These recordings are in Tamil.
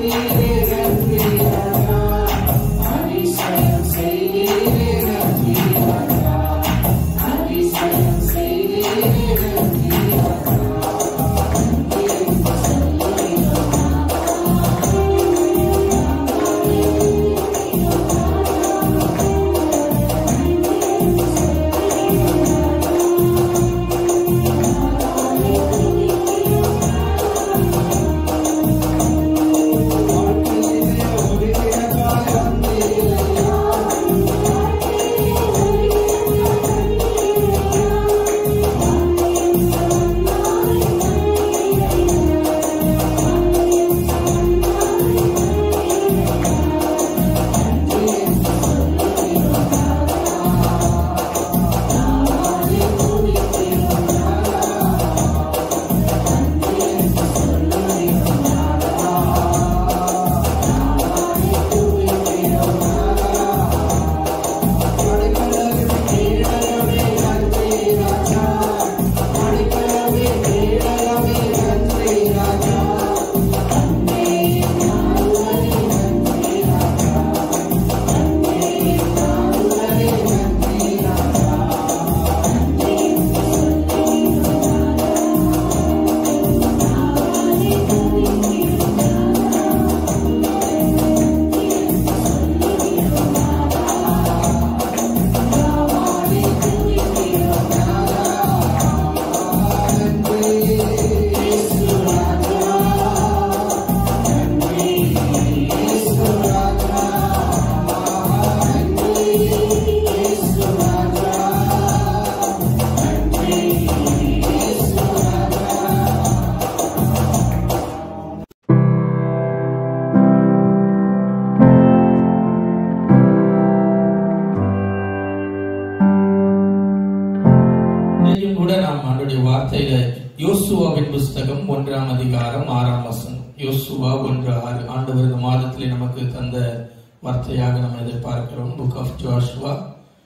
இன்றையும் கூட நாம் ஆண்டுடைய வார்த்தையில யோசுவாவின் புஸ்தகம் ஒன்றாம் அதிகாரம் ஆறாம் வசனம் யோசுவா ஒன்று ஆறு ஆண்டவர் இந்த மாதத்திலே நமக்கு தந்த வார்த்தையாக நாம் எதிர்பார்க்கிறோம் book of Joshua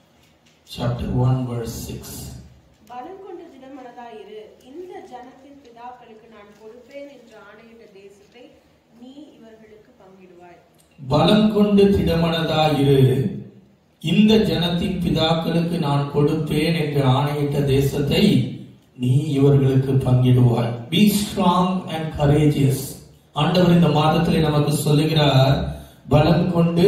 chapter one verse six பலம் கொண்டு திடமனதாயிரு இந்த ஜனத்தின் பிதாக்களுக்கு நான் கொடுப்பேன் என்று ஆணையிட்ட தேசத்தை நீ இவர்களுக்கு பங்கிடுவாய் பலம் கொண்டு திடமனதாயிரு இந்த ஜனத்தின் பிதாக்களுக்கு நான் கொடுப்பேன் என்று ஆணையிட்ட தேசத்தை நீ இவர்களுக்கு பங்கிடுவாய் பி ஸ்ட்ராங் அண்ட் கரேஜியஸ் ஆண்டவர் இந்த மாதத்திலே நமக்கு சொல்லுகிறார் பலம் கொண்டு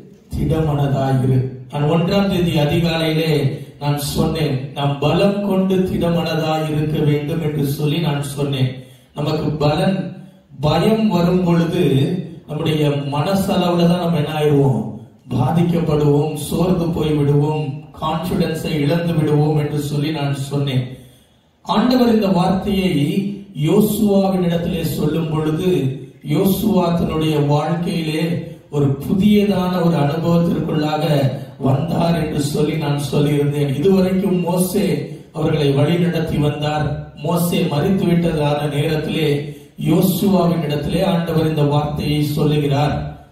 திடமனதாயிரு நான் ஒன்றாம் தேதி அதிகாலையிலே நான் சொன்னேன் நாம் பலம் கொண்டு திடமனதாய் இருக்க வேண்டும் என்று சொல்லி நான் சொன்னேன் நமக்கு பலன் பயம் வரும் பொழுது நம்முடைய மனசளவுல தான் நம்ம என்ன ஆயிடுவோம் பாதிக்கப்படுவோம் சோர்ந்து போய் விடுவோம் கான்பிடன்ஸை இழந்து விடுவோம் என்று சொல்லி நான் சொன்னேன் ஆண்டவர் இந்த வார்த்தையை யோசுவாவின் இடத்திலே சொல்லும் பொழுது யோசுவா தன்னுடைய வாழ்க்கையிலே ஒரு புதியதான ஒரு அனுபவத்திற்குள்ளாக வந்தார் என்று சொல்லி நான் சொல்லியிருந்தேன் இதுவரைக்கும் மோசே அவர்களை வழிநடத்தி வந்தார் மோசே மறித்து விட்டதான நேரத்திலே யோசுவாவின் இடத்திலே ஆண்டவர் இந்த வார்த்தையை சொல்லுகிறார்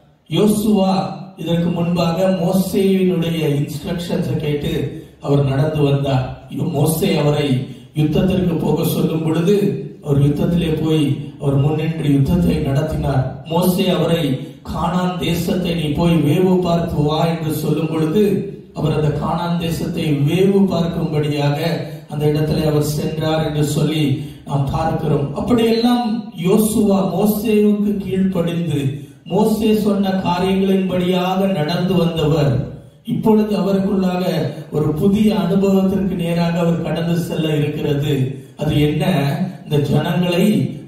யோசுவா இதற்கு முன்பாக மோசேயினுடைய இன்ஸ்ட்ரக்ஷன்ஸை கேட்டு அவர் நடந்து வந்தார் ஐயோ, மோசே அவரை யுத்தத்திற்கு போக சொல்லும் பொழுது அவர் யுத்தத்திலே போய் அவர் முன்னின்று யுத்தத்தை நடத்தினார் மோசே அவரை கானான் தேசத்தை நீ போய் வேவு பார்த்து வா என்று சொல்லும் பொழுது அவர் அந்த கானான் தேசத்தை வேவு பார்க்கும்படியாக அந்த இடத்திலே அவர் சென்றார் என்று சொல்லி நாம் பார்க்கிறோம் அப்படியெல்லாம் யோசுவா மோசேவுக்கு கீழ்ப்படிந்து மோசே சொன்ன காரியங்களின்படியாக நடந்து வந்தவர் இப்பொழுது அவருக்குள்ளாக ஒரு புதிய அனுபவத்திற்கு நேராக அவர் கடந்து செல்ல இருக்கிறது அது என்ன இந்த ஜனங்களை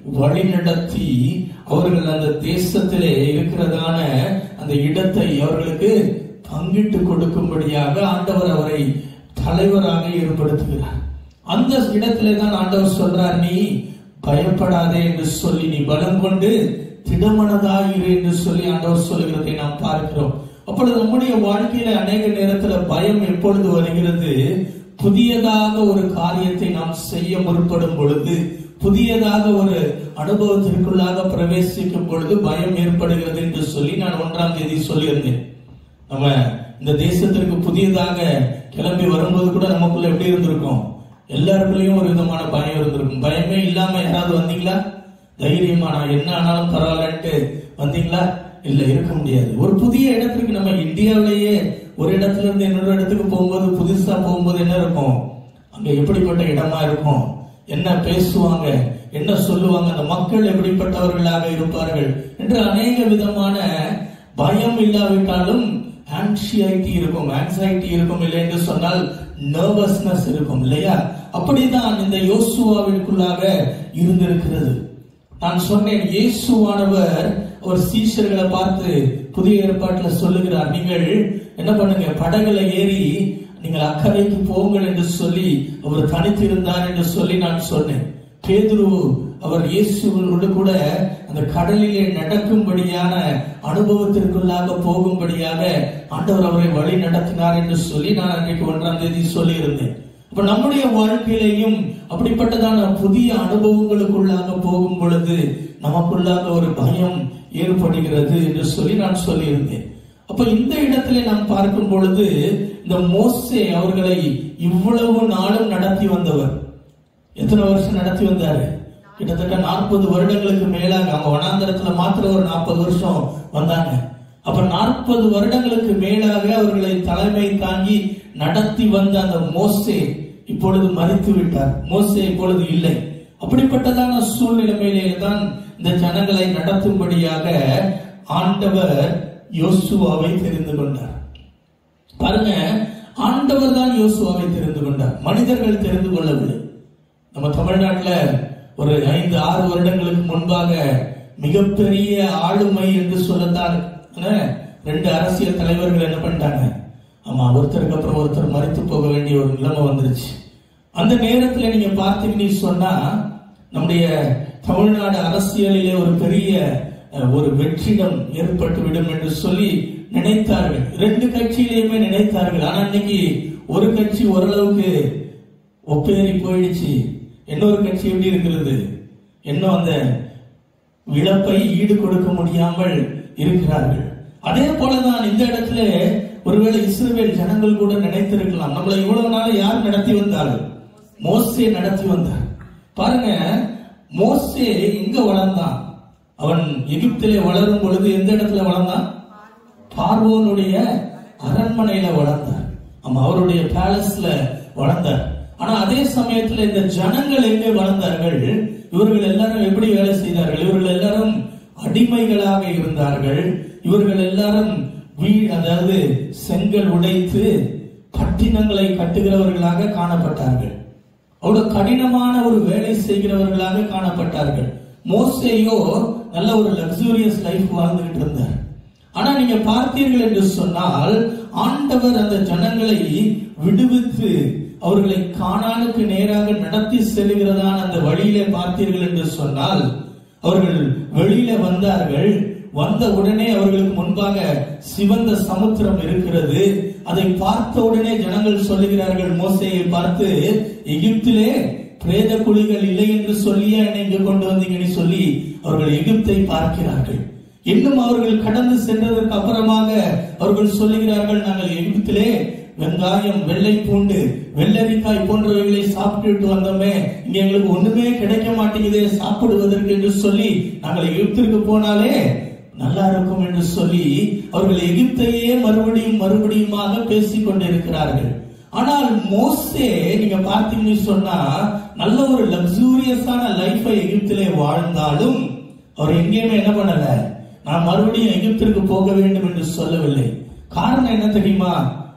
வழிநடத்தி அவர்கள் அந்த தேசத்திலே இருக்கிறதான அந்த இடத்தை அவர்களுக்கு பங்கிட்டு கொடுக்கும்படியாக ஆண்டவர் அவரை தலைவராக ஏற்படுத்துகிறார் அந்த இடத்திலே தான் ஆண்டவர் சொல்றார் நீ பயப்படாதே என்று சொல்லி நீ பலம் கொண்டு திடமனதாயிரு என்று சொல்லி ஆண்டவர் சொல்லுகிறதை நாம் பார்க்கிறோம் அப்பொழுது நம்முடைய வாழ்க்கையில அநேக நேரத்துல பயம் எப்பொழுது வருகிறது புதியதாக ஒரு காரியத்தை நாம் செய்ய முற்படும் பொழுது புதியதாக ஒரு அனுபவத்திற்குள்ளாக பிரவேசிக்கும் பொழுது பயம் ஏற்படுகிறது என்று சொல்லி நான் ஒன்றாம் தேதி சொல்லியிருந்தேன் நம்ம இந்த தேசத்திற்கு புதியதாக கிளம்பி வரும்போது கூட நமக்குள்ள எப்படி இருந்திருக்கும் எல்லாருக்குள்ளயும் ஒரு விதமான பயம் இருந்திருக்கும் பயமே இல்லாம யாராவது வந்தீங்களா தைரியமா நான் என்ன ஆனாலும் பரவாயில்லன்ட்டு வந்தீங்களா இல்ல இருக்க முடியாது ஒரு புதிய இடத்துக்கு நம்ம இந்தியாவிலேயே ஒரு இடத்துல இருந்து இன்னொரு இடத்துக்கு போகும்போது புதுசா போகும்போது என்ன இருக்கும் அங்க எப்படிப்பட்ட இடமா இருக்கும் என்ன பேசுவாங்க என்ன சொல்லுவாங்க அந்த மக்கள் எப்படிப்பட்டவர்களாக இருப்பார்கள் என்று அநேக விதமான பயம் இல்லாவிட்டாலும் ஆன்சியைட்டி இருக்கும் ஆன்சைட்டி இருக்கும் இல்லை என்று சொன்னால் நர்வஸ்னஸ் இருக்கும் இல்லையா அப்படிதான் இந்த யோசுவாவிற்குள்ளாக இருந்திருக்கிறது நான் சொன்னேன் இயேசுவானவர் ஒரு சீஷர்களை பார்த்து புதிய ஏற்பாட்டுல சொல்லுகிறார் நீங்கள் என்ன பண்ணுங்க படகுல ஏறி நீங்கள் அக்கறைக்கு போங்கள் என்று சொல்லி அவர் தனித்து இருந்தார் என்று சொல்லி நான் சொன்னேன் பேதுரு அவர் இயேசுவோடு கூட அந்த கடலிலே நடக்கும்படியான அனுபவத்திற்குள்ளாக போகும்படியாக ஆண்டவர் அவரை வழி நடத்தினார் என்று சொல்லி நான் அன்றைக்கு ஒன்றாம் தேதி சொல்லி இருந்தேன் அப்ப நம்முடைய வாழ்க்கையிலையும் அப்படிப்பட்டதான புதிய அனுபவங்களுக்குள்ளாக போகும் பொழுது நமக்குள்ளாக ஒரு பயம் ஏற்படுகிறது என்று சொல்லி நான் சொல்லியிருந்தேன் அப்ப இந்த இடத்திலே நாம் பார்க்கும் பொழுது இந்த மோசே அவர்களை இவ்வளவு நாளும் நடத்தி வந்தவர் எத்தனை வருஷம் நடத்தி வந்தாரு கிட்டத்தட்ட நாற்பது வருடங்களுக்கு மேலாக அவங்க வனாந்தரத்துல மாத்திரம் ஒரு நாற்பது வருஷம் வந்தாங்க அப்ப நாற்பது வருடங்களுக்கு மேலாக அவர்களை தலைமை தாங்கி நடத்தி வந்த அந்த மோசே இப்பொழுது மறித்து விட்டார் மோசே இப்பொழுது இல்லை அப்படிப்பட்டதான சூழ்நிலைமையிலே தான் இந்த ஜனங்களை நடத்தும்படியாக ஆண்டவர் யோசுவாவை தெரிந்து கொண்டார் பாருங்க ஆண்டவர் தான் யோசுவாவை தெரிந்து கொண்டார் மனிதர்கள் தெரிந்து கொள்ளவில்லை நம்ம தமிழ்நாட்டுல ஒரு ஐந்து ஆறு வருடங்களுக்கு முன்பாக மிகப்பெரிய ஆளுமை என்று சொல்லத்தான் என்ன, ரெண்டு அரசியல் தலைவர்கள் என்ன பண்ணிட்டாங்க ஆமா ஒருத்தருக்கு அப்புறம் ஒருத்தர் மறித்து போக வேண்டிய ஒரு நிலைமை வந்துருச்சு அந்த நேரத்துல நீங்க பார்த்தீங்கன்னு சொன்னா நம்முடைய தமிழ்நாடு அரசியலிலே ஒரு பெரிய அஹ், ஒரு வெற்றிடம் ஏற்பட்டு விடும் என்று சொல்லி நினைத்தார்கள் ரெண்டு கட்சியிலையுமே நினைத்தார்கள் ஆனா இன்னைக்கு ஒரு கட்சி ஓரளவுக்கு ஒப்பேறி போயிடுச்சு இன்னொரு கட்சி எப்படி இருக்கிறது இன்னும் அந்த இழப்பை ஈடு கொடுக்க முடியாமல் இருக்கிறார்கள் அதே போலதான் இந்த இடத்துல ஒருவேளை இஸ்ரவேல் ஜனங்கள் கூட நினைத்திருக்கலாம் நம்மளை இவ்வளவு நாள் யார் நடத்தி வந்தார்கள் மோசே நடத்தி வந்தார் பாருங்க மோசே எங்க வளர்ந்தான் அவன் எகிப்திலே வளரும் பொழுது எந்த இடத்துல வளர்ந்தான் பார்வோனுடைய அரண்மனையில வளர்ந்தார் ஆமா அவருடைய பேலஸ்ல வளர்ந்தார் ஆனா அதே சமயத்துல இந்த ஜனங்கள் எங்கே வளர்ந்தார்கள் இவர்கள் எல்லாரும் எப்படி வேலை செய்தார்கள் இவர்கள் எல்லாரும் அடிமைகளாக இருந்தார்கள் இவர்கள் எல்லாரும் வீ அதாவது செங்கல் உடைத்து பட்டினங்களை கட்டுகிறவர்களாக காணப்பட்டார்கள் அவ்வளவு கடினமான ஒரு வேலை செய்கிறவர்களாக காணப்பட்டார்கள் மோசேயோ நல்ல ஒரு லக்ஸூரியஸ் லைஃப் வாழ்ந்துகிட்டு இருந்தார் ஆனா நீங்க பார்த்தீர்கள் என்று சொன்னால் ஆண்டவர் அந்த ஜனங்களை விடுவித்து அவர்களை கானானுக்கு நேராக நடத்தி செல்கிறதான அந்த வழியிலே பார்த்தீர்கள் என்று சொன்னால் அவர்கள் வெளியில வந்தார்கள் வந்த உடனே அவர்களுக்கு முன்பாக சிவந்த சமுத்திரம் இருக்கிறது அதை பார்த்த உடனே ஜனங்கள் சொல்லுகிறார்கள் மோசையை பார்த்து எகிப்திலே பிரேத குழிகள் இல்லை என்று சொல்லியே என்னை இங்கு கொண்டு வந்தீங்கன்னு சொல்லி அவர்கள் எகிப்தை பார்க்கிறார்கள் இன்னும் அவர்கள் கடந்து சென்றதற்கு அப்புறமாக அவர்கள் சொல்லுகிறார்கள் நாங்கள் எகிப்திலே வெங்காயம் வெள்ளை பூண்டு வெள்ளரிக்காய் போன்றவைகளை சாப்பிட்டுட்டு வந்தோமே இங்க எங்களுக்கு ஒண்ணுமே கிடைக்க மாட்டேங்குதே சாப்பிடுவதற்கு என்று சொல்லி நாங்கள் எகிப்திற்கு போனாலே நல்லா இருக்கும் என்று சொல்லி அவர்கள் எகிப்தையே மறுபடியும் மறுபடியுமாக பேசிக் கொண்டிருக்கிறார்கள் ஆனால் மோசே நீங்க பார்த்தீங்கன்னு சொன்னா நல்ல ஒரு லக்ஸூரியஸான லைஃபை எகிப்திலே வாழ்ந்தாலும் அவர் எங்கேயுமே என்ன பண்ணல நான் மறுபடியும் எகிப்திற்கு போக வேண்டும் என்று சொல்லவில்லை காரணம் என்ன தெரியுமா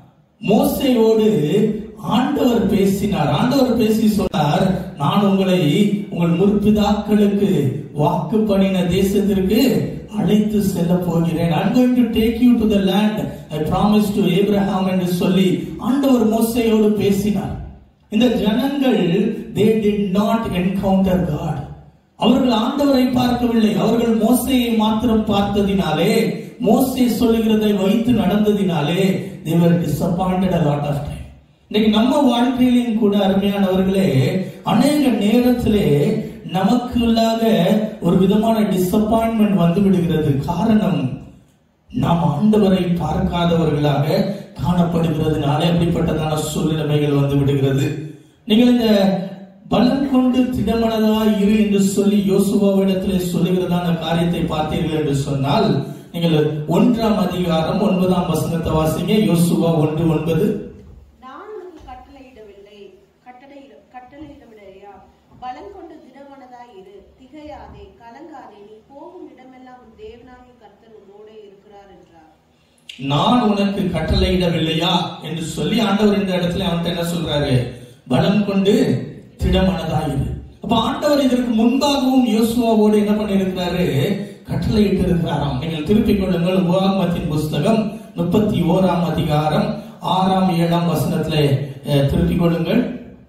மோசையோடு ஆண்டவர் பேசினார் ஆண்டவர் பேசி சொன்னார் நான் உங்களை உங்கள் முற்பிதாக்களுக்கு வாக்கு பண்ணின தேசத்திற்கு அழைத்து செல்ல போகிறேன் I'm going to take you to the land I promised to Abraham என்று சொல்லி ஆண்டவர் மோசையோடு பேசினார் இந்த ஜனங்கள் they did not encounter God அவர்கள் ஆண்டவரை பார்க்கவில்லை அவர்கள் மோசையை மாத்திரம் பார்த்ததினாலே மோசே சொல்லுகிறதை வைத்து நடந்ததினாலே they were disappointed a lot of time இன்னைக்கு நம்ம வாழ்க்கையிலும் கூட அருமையானவர்களே அநேக நேரத்திலே நமக்குள்ளாக ஒரு விதமான டிசப்பாயின்மெண்ட் வந்து விடுகிறது காரணம் நாம் ஆண்டவரை பார்க்காதவர்களாக காணப்படுகிறதுனால அப்படிப்பட்டதான சூழ்நிலைமைகள் வந்து விடுகிறது நீங்கள் இந்த பலன் கொண்டு திடமனதா இரு என்று சொல்லி யோசுவாவிடத்திலே சொல்லுகிறதான காரியத்தை பார்த்தீர்கள் என்று சொன்னால் நீங்கள் ஒன்றாம் அதிகாரம் ஒன்பதாம் வசனத்தை வாசிங்க யோசுவா ஒன்று ஒன்பது நான் உனக்கு கட்டளையிடவில்லை கட்டளையிட கட்டளையிடவில்லையா பலம் கொண்டு திடமனதாய் இரு திகையாதே கலங்காதே நீ போகும் இடமெல்லாம் உன் தேவனாகிய கர்த்தர் உன்னோடே இருக்கிறார் என்றார் நான் உனக்கு கட்டளையிடவில்லையா என்று சொல்லி ஆண்டவர் இந்த இடத்துல அவன்கிட்ட என்ன சொல்றாரு பலம் கொண்டு திடமனதாயிரு அப்ப ஆண்டவர் இதற்கு முன்பாகவும் யோசுவாவோடு என்ன பண்ணியிருக்கிறாரு கட்டளையிட்டு இருக்கிறாராம் நீங்கள் திருப்பிக் கொள்ளுங்கள் உபாகமத்தின் புஸ்தகம் முப்பத்தி ஓராம் அதிகாரம் ஆறாம் ஏழாம் வசனத்திலே அஹ், திருப்பிக் கொள்ளுங்கள்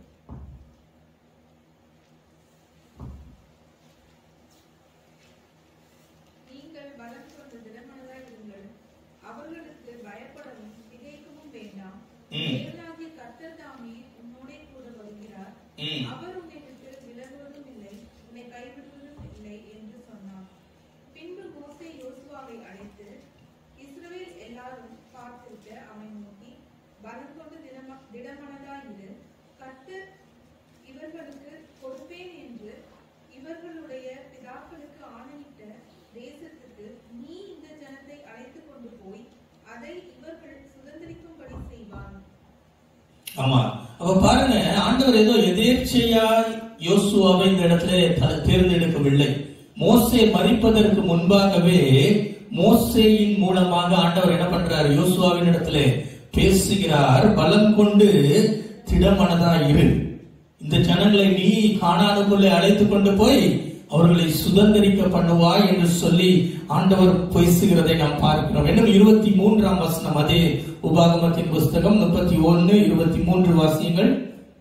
நீங்கள் பலம் கொண்டு திடமனதாய் இருங்கள் அவர்களுக்கு பயப்படவும் திகைக்கவும் வேண்டாம் ம். தேவனாகிய கர்த்தர் தாமே உன்னோடே கூட வருகிறார் ம். அவர் உன்னை விட்டு விலகுவதும் இல்லை உன்னை கைவிடுவதும் இல்லை என்று சொன்னார் பின்பு மோசே யோசுவாவை அழைத்து இஸ்ரவேல் எல்லாரும் பார்த்திருக்க அவனை நோக்கி பலம் கொண்டு திடம திடமனதாய் இரு கர்த்தர் இவர்களுக்கு கொடுப்பேன் என்று இவர்களுடைய பிதாக்களுக்கு ஆணையிட்ட தேசத்துக்கு நீ இந்த ஜனத்தை அழைத்துக் கொண்டு போய் அதை இவர்கள் சுதந்திரிக்கும்படி செய்வான் ஆமா அப்ப பாருங்க ஆண்டவர் ஏதோ எதேர்ச்சையாய் யோசுவாவை இந்த இடத்துல த- தேர்ந்தெடுக்கவில்லை மோசே மறிப்பதற்கு முன்பாகவே மோசேயின் மூலமாக ஆண்டவர் என்ன பண்றார் யோசுவாவின் இடத்துல பேசுகிறார் பலம் கொண்டு திடமனதா இரு இந்த ஜனங்களை நீ காணாதுக்குள்ளே அழைத்து கொண்டு போய் அவர்களை சுதந்திரிக்க பண்ணுவாய் என்று சொல்லி ஆண்டவர் பேசுகிறதை நாம் பார்க்கிறோம் இன்னும் இருபத்தி மூன்றாம் வசனம் அதே உபாகமத்தின் புஸ்தகம் முப்பத்தி ஒன்னு இருபத்தி மூன்று வாசியங்கள்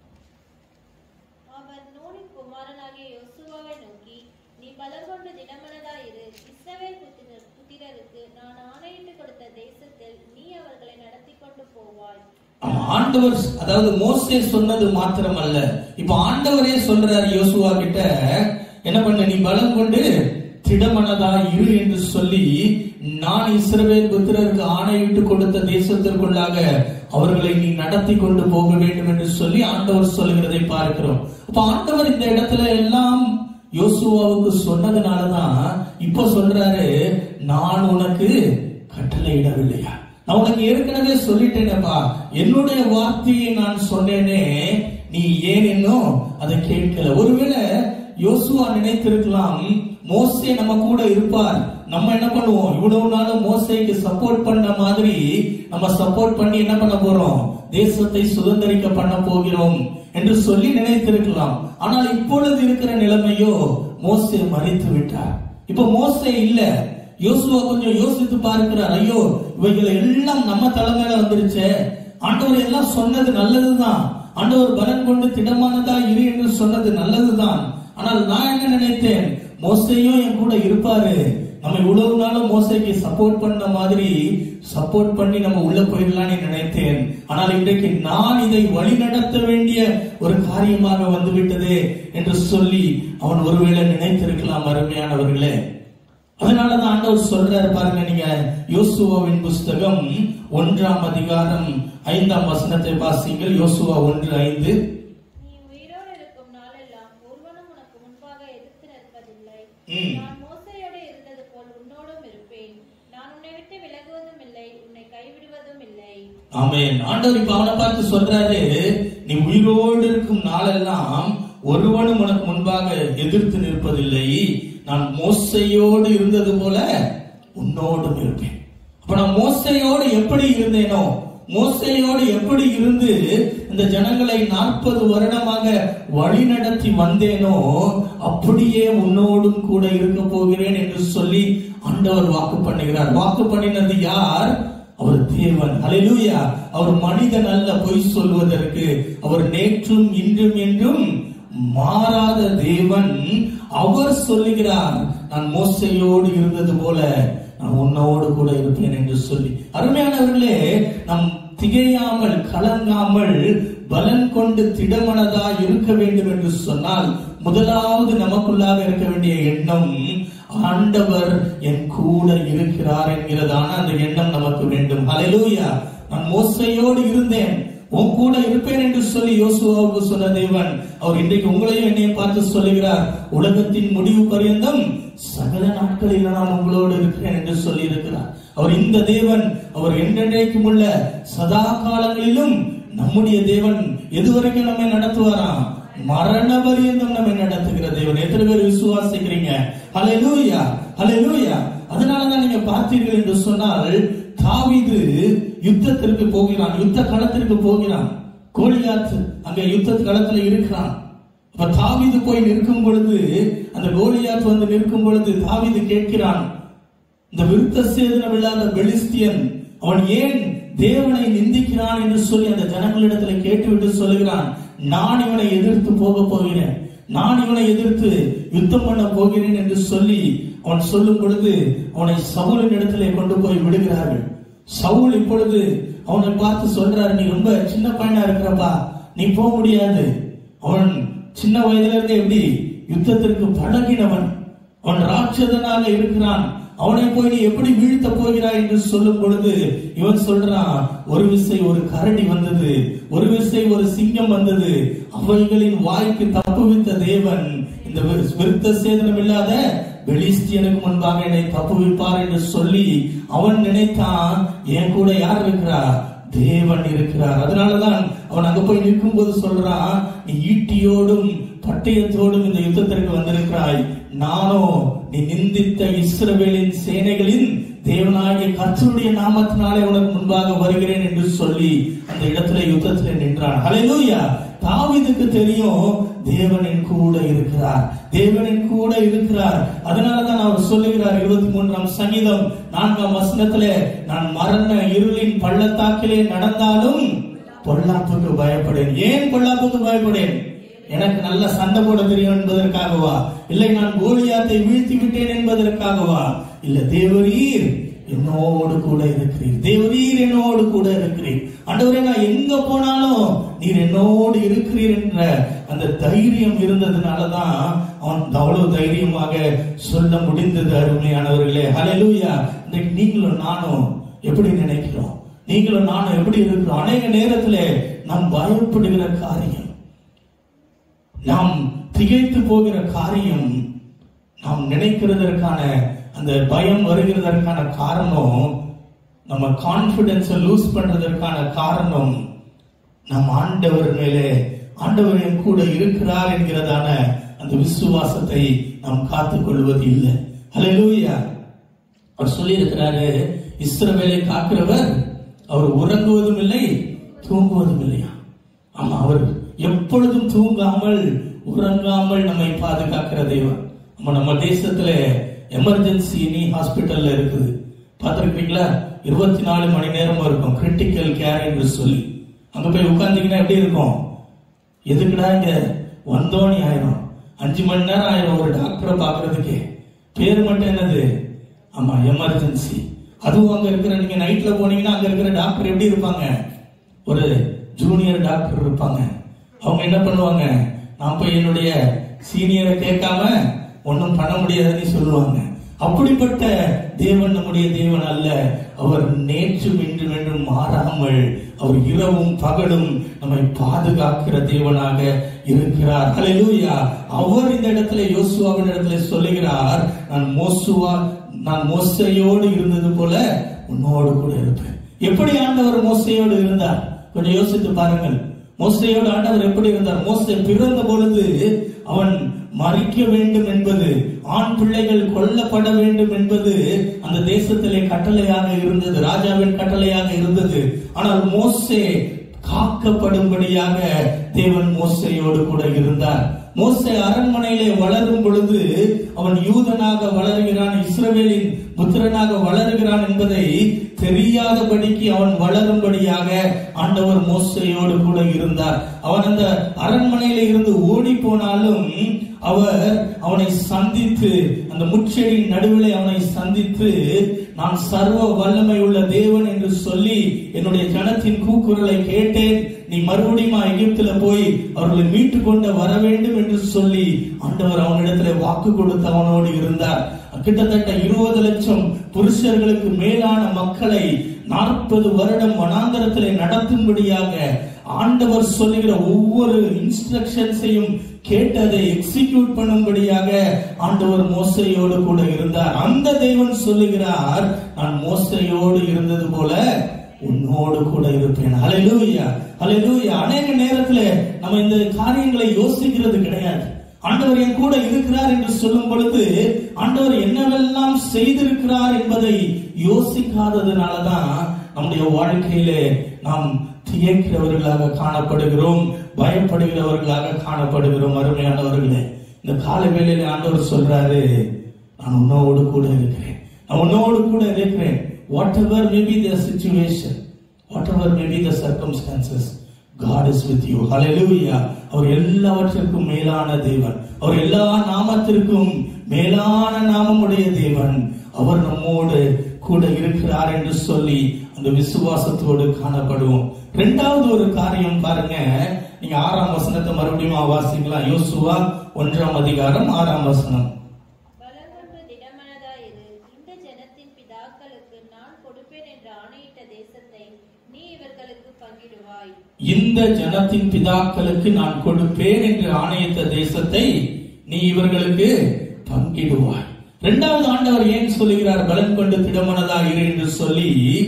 அவர் நூனின் குமாரனாகிய யோசுவாவை நோக்கி நீ பலம் கொண்டு திடமனதாயிரு இஸ்ரவேல் புத்திரர் புத்திரருக்கு நான் ஆணையிட்டு கொடுத்த தேசத்தில் நீ அவர்களை நடத்தி கொண்டு போவாய் ஆமா, ஆண்டவர் அதாவது மோசே சொன்னது மாத்திரமல்ல இப்ப ஆண்டவரே சொல்றார் யோசுவா கிட்ட என்ன பண்ண நீ பலம் கொண்டு திடமனதா இரு என்று சொல்லி நான் இஸ்ரவேல் புத்திரருக்கு ஆணையிட்டு கொடுத்த தேசத்திற்குள்ளாக அவர்களை நீ நடத்தி கொண்டு போக வேண்டும் என்று சொல்லி ஆண்டவர் சொல்லுகிறதை பார்க்கிறோம் அப்ப ஆண்டவர் இந்த இடத்துல எல்லாம் யோசுவாவுக்கு சொன்னதுனாலதான் இப்ப சொல்றாரு நான் உனக்கு கட்டளையிடவில்லையா நான் உனக்கு ஏற்கனவே சொல்லிட்டேனேப்பா என்னுடைய வார்த்தையை நான் சொன்னேனே நீ ஏன் இன்னும் அதை கேட்கல ஒருவேளை யோசுவா நினைத்திருக்கலாம் மோசே நம்ம கூட இருப்பார் நம்ம என்ன பண்ணுவோம் இவ்வளவு நாளும் மோசேக்கு சப்போர்ட் பண்ண மாதிரி நம்ம சப்போர்ட் பண்ணி என்ன பண்ண போறோம் தேசத்தை சுதந்திரிக்க பண்ண போகிறோம் என்று சொல்லி நினைத்திருக்கலாம் ஆனால் இப்பொழுது இருக்கிற நிலைமையோ மோசே மறித்து விட்டார் இப்ப மோசே இல்ல யோசுவா கொஞ்சம் யோசித்து பார்க்கிறார் ஐயோ இவைகள் எல்லாம் நம்ம தலைமையில வந்துருச்சே ஆண்டவர் எல்லாம் சொன்னது நல்லதுதான் ஆண்டவர் பலன் கொண்டு திடமானதா இரு என்று சொன்னது நல்லதுதான் ஆனால் நான் என்ன நினைத்தேன் மோசையும் என் கூட இருப்பாரு நம்ம இவ்வளவு நாளும் மோசைக்கு சப்போர்ட் பண்ண மாதிரி சப்போர்ட் பண்ணி நம்ம உள்ள போயிடலாம்னு நினைத்தேன் ஆனால் இன்றைக்கு நான் இதை வழி நடத்த வேண்டிய ஒரு காரியமாக வந்துவிட்டதே என்று சொல்லி அவன் ஒருவேளை நினைத்திருக்கலாம் அருமையானவர்களே அதனாலதான் ஆண்டவர் சொல்றாரு பாருங்க நீங்க யோசுவாவின் புஸ்தகம் ஒன்றாம் அதிகாரம் ஐந்தாம் வசனத்தை வாசிங்கள் யோசுவா ஒன்று ஐந்து நீ உயிரோடு இருக்கும் நாளெல்லாம் ஒருவனும் உனக்கு முன்பாக எதிர்த்து நிற்பதில்லை ம். நான் மோசையோடு இருந்தது போல் உன்னோடும் இருப்பேன் நான் உன்னை விட்டு விலகுவதும் இல்லை உன்னை கைவிடுவதும் இல்லை ஆமென் ஆண்டவர் இப்ப அவனை பார்த்து சொல்றாரு நீ உயிரோடு இருக்கும் நாளெல்லாம் ஒருவனும் உனக்கு முன்பாக எதிர்த்து நிற்பதில்லை நான் மோசையோடு இருந்தது போல உன்னோடும் இருப்பேன் அப்ப நான் மோசையோடு எப்படி இருந்தேனோ மோசையோடு எப்படி இருந்து இந்த ஜனங்களை நாற்பது வருடமாக வழி நடத்தி வந்தேனோ அப்படியே உன்னோடும் கூட இருக்க போகிறேன் என்று சொல்லி ஆண்டவர் வாக்கு பண்ணுகிறார் வாக்கு பண்ணினது யார் அவர் தேவன் ஹalleluya அவர் மனிதன் அல்ல பொய் சொல்வதற்கு அவர் நேற்றும் இன்றும் என்றும் மாறாத தேவன் அவர் சொல்லுகிறார் நான் மோசையோடு இருந்தது போல நான் உன்னோடு கூட இருப்பேன் என்று சொல்லி அருமையானவர்களே நம் திகையாமல் கலங்காமல் பலன் கொண்டு திடமனதா இருக்க வேண்டும் என்று சொன்னால் முதலாவது நமக்குள்ளாக இருக்க வேண்டிய எண்ணம் ஆண்டவர் என் கூட இருக்கிறார் என்கிறதான அந்த எண்ணம் நமக்கு வேண்டும் ஹalleluya நான் மோசையோடு இருந்தேன் உன் கூட இருப்பேன் என்று சொல்லி யோசுவாவுக்கு சொன்ன தேவன் அவர் இன்றைக்கு உங்களையும் என்னையும் பார்த்து சொல்லுகிறார் உலகத்தின் முடிவு பரியந்தம் சகல நாட்களில் நான் உங்களோடு இருக்கிறேன் என்று சொல்லி இருக்கிறார் அவர் இந்த தேவன் அவர் என்றென்றைக்கும் உள்ள சதா காலங்களிலும் நம்முடைய தேவன் எதுவரைக்கும் நம்மை நடத்துவாராம் மரண பரியந்தம் நம்மை நடத்துகிற தேவன் எத்தனை பேர் விசுவாசிக்கிறீங்க ஹalleluya ஹalleluya அதனால தான் நீங்க பார்த்தீர்கள் என்று சொன்னால் தாவீது யுத்தத்திற்கு போகிறான் யுத்த களத்திற்கு போகிறான் கோலியாத் அங்க யுத்த களத்துல இருக்கிறான் அப்ப தாவீது போய் நிற்கும் பொழுது அந்த கோலியாத் வந்து நிற்கும் பொழுது தாவீது கேட்கிறான் இந்த விருத்த சேதனம் இல்லாத பெலிஸ்தியன் அவன் ஏன் தேவனை நிந்திக்கிறான் என்று சொல்லி அந்த ஜனங்களிடத்துல கேட்டுவிட்டு சொல்லுகிறான் நான் இவனை எதிர்த்து போக போகிறேன் நான் இவனை எதிர்த்து யுத்தம் பண்ண போகிறேன் என்று சொல்லி அவன் சொல்லும் பொழுது அவனை சவுலின் இடத்திலே கொண்டு போய் விடுகிறார்கள் சவுல் இப்பொழுது அவனை பார்த்து சொல்றாரு நீ ரொம்ப சின்ன பையனா இருக்கிறப்பா நீ போக முடியாது அவன் சின்ன வயதுல இருந்தே எப்படி யுத்தத்திற்கு பழகினவன் அவன் ராட்சதனாக இருக்கிறான் அவனை போய் நீ எப்படி வீழ்த்த போகிறாய் என்று சொல்லும் பொழுது இவன் சொல்றான் ஒரு விசை ஒரு கரடி வந்தது ஒரு விசை ஒரு சிங்கம் வந்தது அவைகளின் வாய்க்கு தப்புவித்த தேவன் இந்த விரு- விருத்த சேதனம் இல்லாத பெலிஸ்தியனுக்கு முன்பாக என்னை தப்புவிப்பார் என்று சொல்லி அவன் நினைத்தான் என் கூட யார் இருக்கிறா தேவன் இருக்கிறார் அதனாலதான் அவன் அங்க போய் நிற்கும் போது சொல்றான் நீ ஈட்டியோடும் பட்டயத்தோடும் இந்த யுத்தத்திற்கு வந்திருக்கிறாய் நானோ நீ நிந்தித்த இஸ்ரவேலின் சேனைகளின் தேவனாகிய கர்த்தருடைய நாமத்தினாலே உனக்கு முன்பாக வருகிறேன் என்று சொல்லி அந்த இடத்துல யுத்தத்துல நின்றான் ஹalleluya தாவீதுக்கு தெரியும் தேவனின் கூட இருக்கிறார் தேவனின் கூட இருக்கிறார் அதனாலதான் அவர் சொல்லுகிறார் இருபத்தி மூன்றாம் சங்கீதம் நான்காம் வசனத்திலே நான் மரண இருளின் பள்ளத்தாக்கிலே நடந்தாலும் பொல்லாப்புக்கு பயப்படேன் ஏன் பொல்லாப்புக்கு பயப்படேன் எனக்கு நல்ல சண்டை போட தெரியும் என்பதற்காகவா இல்லை நான் கோலியாத்தை வீழ்த்தி விட்டேன் என்பதற்காகவா இல்ல தேவரீர் என்னோடு கூட இருக்கிறீர் தேவரீர் என்னோடு கூட இருக்கிறீர் ஆண்டவரே நான் எங்க போனாலும் நீர் என்னோடு இருக்கிறீர் என்ற அந்த தைரியம் இருந்ததுனாலதான் அவன் அவ்வளவு தைரியமாக சொல்ல முடிந்தது அருமையானவர்களே ஹalleluya இன்றைக்கு நீங்களும் நானும் எப்படி நினைக்கிறோம் நீங்களும் நானும் எப்படி இருக்கிறோம் அநேக நேரத்துல நாம் பயப்படுகிற காரியம் நாம் திகைத்து போகிற காரியம் நாம் நினைக்கிறதற்கான அந்த பயம் வருகிறதற்கான காரணம் நம்ம கான்பிடன்ஸை லூஸ் பண்றதற்கான காரணம் நம் ஆண்டவர் மேலே ஆண்டவர் என் கூட இருக்கிறார் என்கிறதான அந்த விசுவாசத்தை நாம் காத்துக் கொள்வது இல்லை ஹalleluya அவர் சொல்லி இருக்கிறாரு இஸ்ரவேலை காக்கிறவர் அவர் உறங்குவதும் இல்லை தூங்குவதும் இல்லையா ஆமா அவர் எப்பொழுதும் தூங்காமல் உறங்காமல் நம்மை பாதுகாக்கிற தெய்வம் ஆமா நம்ம தேசத்துல எமர்ஜென்சி இனி ஹாஸ்பிட்டல்ல இருக்குது பார்த்திருக்கீங்களா இருபத்தி நாலு மணி நேரம் இருக்கும் கிரிட்டிக்கல் கேர் என்று சொல்லி அங்க போய் உட்கார்ந்தீங்கன்னா எப்படி இருக்கும் எதுக்குடா இங்க வந்தோனி ஆயிரும் அஞ்சு மணி நேரம் ஆயிரும் ஒரு டாக்டரை பாக்குறதுக்கு பேர் மட்டும் என்னது ஆமா எமர்ஜென்சி அதுவும் அங்க இருக்கிற நீங்க நைட்ல போனீங்கன்னா அங்க இருக்கிற டாக்டர் எப்படி இருப்பாங்க ஒரு ஜூனியர் டாக்டர் இருப்பாங்க அவங்க என்ன பண்ணுவாங்க நான் போய் என்னுடைய சீனியரை கேட்காம ஒன்றும் பண்ண முடியாதுன்னு சொல்லுவாங்க அப்படிப்பட்ட தேவன் நம்முடைய தேவன் அல்ல அவர் நேற்றும் இன்றும் என்றும் மாறாமல் அவர் இரவும் பகலும் நம்மை பாதுகாக்கிற தேவனாக இருக்கிறார் ஹalleluya அவர் இந்த இடத்துல யோசுவாவின் இடத்துல சொல்லுகிறார் நான் மோசுவா நான் மோசையோடு இருந்தது போல உன்னோடு கூட இருப்பேன் எப்படி ஆண்டவர் மோசையோடு இருந்தார் கொஞ்சம் யோசித்து பாருங்கள் மோசையோடு ஆண்டவர் எப்படி இருந்தார் மோசை பிறந்த பொழுது அவன் மறிக்க வேண்டும் என்பது ஆண் பிள்ளைகள் கொல்லப்பட வேண்டும் என்பது அந்த தேசத்திலே கட்டளையாக இருந்தது ராஜாவின் கட்டளையாக இருந்தது ஆனால் மோசே காக்கப்படும்படியாக தேவன் மோசையோடு கூட இருந்தார் மோசே அரண்மனையிலே வளரும் பொழுது அவன் யூதனாக வளருகிறான் இஸ்ரவேலின் புத்திரனாக வளருகிறான் என்பதை தெரியாதபடிக்கு அவன் வளரும்படியாக ஆண்டவர் மோசையோடு கூட இருந்தார் அவன் அந்த அரண்மனையில இருந்து ஓடி போனாலும் அவர் அவனை சந்தித்து அந்த முச்செடியின் நடுவிலே அவனை சந்தித்து நான் சர்வ வல்லமை உள்ள தேவன் என்று சொல்லி என்னுடைய ஜனத்தின் கூக்குரலை கேட்டேன் நீ மறுபடியும் எகிப்துல போய் அவர்களை மீட்டு கொண்டு வர வேண்டும் என்று சொல்லி ஆண்டவர் அவனிடத்துல வாக்கு கொடுத்து அவனோடு இருந்தார் கிட்டத்தட்ட இருபது லட்சம் புருஷர்களுக்கு மேலான மக்களை நாற்பது வருடம் வனாந்தரத்திலே நடத்தும்படியாக ஆண்டவர் சொல்லுகிற ஒவ்வொரு இன்ஸ்ட்ரக்ஷன்ஸையும் கேட்டு அதை எக்ஸிக்யூட் பண்ணும்படியாக ஆண்டவர் மோசையோடு கூட இருந்தார் அந்த தேவன் சொல்லுகிறார் நான் மோசையோடு இருந்தது போல உன்னோடு கூட இருப்பேன் ஹalleluya ஹalleluya அநேக நேரத்துல நம்ம இந்த காரியங்களை யோசிக்கிறது கிடையாது ஆண்டவர் என் கூட இருக்கிறார் என்று சொல்லும் பொழுது ஆண்டவர் என்னவெல்லாம் செய்திருக்கிறார் என்பதை யோசிக்காததுனாலதான் நம்முடைய வாழ்க்கையிலே நாம் தியக்கிறவர்களாக காணப்படுகிறோம் பயப்படுகிறவர்களாக காணப்படுகிறோம் அருமையானவர்களே இந்த கால வேளையில ஆண்டவர் சொல்றாரு நான் உன்னோடு கூட இருக்கிறேன் நான் உன்னோடு கூட இருக்கிறேன் whatever may be the situation whatever may be the circumstances God is with you. Hallelujah. அவர் எல்லாவற்றிற்கும் மேலான தேவன் அவர் எல்லா நாமத்திற்கும் மேலான நாமமுடைய தேவன் அவர் நம்மோடு கூட இருக்கிறார் என்று சொல்லி அந்த விசுவாசத்தோடு காணப்படுவோம் இரண்டாவது ஒரு காரியம் பாருங்க நீங்க ஆறாம் வசனத்தை மறுபடியும் வாசிக்கலாம் யோசுவா ஒன்றாம் அதிகாரம் ஆறாம் வசனம் பலங்கொண்டு திடமனதாயிரு இந்த ஜனத்தின் பிதாக்களுக்கு நான் கொடுப்பேன் என்று ஆணையிட்ட தேசத்தை நீ இவர்களுக்கு பங்கிடுவாய் இந்த ஜனத்தின் பிதாக்களுக்கு நான் கொடுப்பேன் என்று ஆணையிட்ட தேசத்தை நீ இவர்களுக்கு பங்கிடுவாய் இரண்டாவது ஆண்டவர் ஏன் சொல்லுகிறார் பலன் கொண்டு திடமனதா இரு என்று சொல்லி